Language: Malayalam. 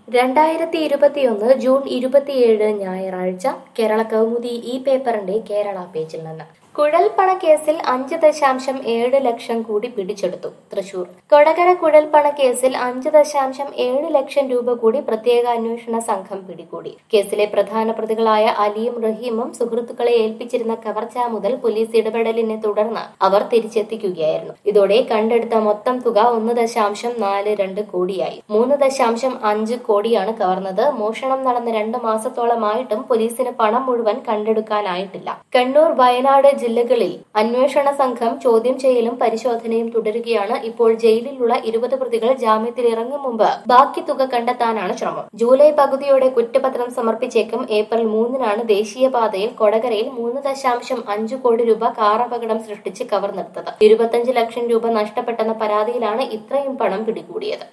രണ്ടായിരത്തി ഇരുപത്തിയൊന്ന് ജൂൺ ഇരുപത്തിയേഴ് ഞായറാഴ്ച കേരള കൗമുദി ഈ പേപ്പറിന്റെ കേരള പേജിൽ നിന്ന് കുഴൽപ്പണ കേസിൽ അഞ്ച് ദശാംശം ഏഴ് ലക്ഷം കൂടി പിടിച്ചെടുത്തു തൃശൂർ കൊടകര കുഴൽപ്പണ കേസിൽ അഞ്ച് ദശാംശം ഏഴ് ലക്ഷം രൂപ കൂടി പ്രത്യേക അന്വേഷണ സംഘം പിടികൂടി കേസിലെ പ്രധാന പ്രതികളായ അലിയും റഹീമും സുഹൃത്തുക്കളെ ഏൽപ്പിച്ചിരുന്ന കവർച്ച മുതൽ പോലീസ് ഇടപെടലിനെ തുടർന്ന് അവർ തിരിച്ചെത്തിക്കുകയായിരുന്നു ഇതോടെ കണ്ടെടുത്ത മൊത്തം തുക ഒന്ന് ദശാംശം നാല് രണ്ട് കോടിയായി മൂന്ന് ദശാംശം അഞ്ച് കോടിയാണ് കവർന്നത് മോഷണം നടന്ന രണ്ട് മാസത്തോളമായിട്ടും പോലീസിന് പണം മുഴുവൻ കണ്ടെടുക്കാനായിട്ടില്ല കണ്ണൂർ വയനാട് ജില്ലകളിൽ അന്വേഷണ സംഘം ചോദ്യം ചെയ്യലും പരിശോധനയും തുടരുകയാണ് ഇപ്പോൾ ജയിലിലുള്ള ഇരുപത് പ്രതികൾ ജാമ്യത്തിൽ ഇറങ്ങും മുമ്പ് ബാക്കി തുക കണ്ടെത്താനാണ് ശ്രമം ജൂലൈ പകുതിയോടെ കുറ്റപത്രം സമർപ്പിച്ചേക്കും ഏപ്രിൽ മൂന്നിനാണ് ദേശീയപാതയിൽ കൊടകരയിൽ മൂന്ന് ദശാംശം അഞ്ച് കോടി രൂപ കാർ അപകടം സൃഷ്ടിച്ച് കവർന്നെടുത്തത് ഇരുപത്തഞ്ച് ലക്ഷം രൂപ നഷ്ടപ്പെട്ടെന്ന പരാതിയിലാണ് ഇത്രയും പണം പിടികൂടിയത്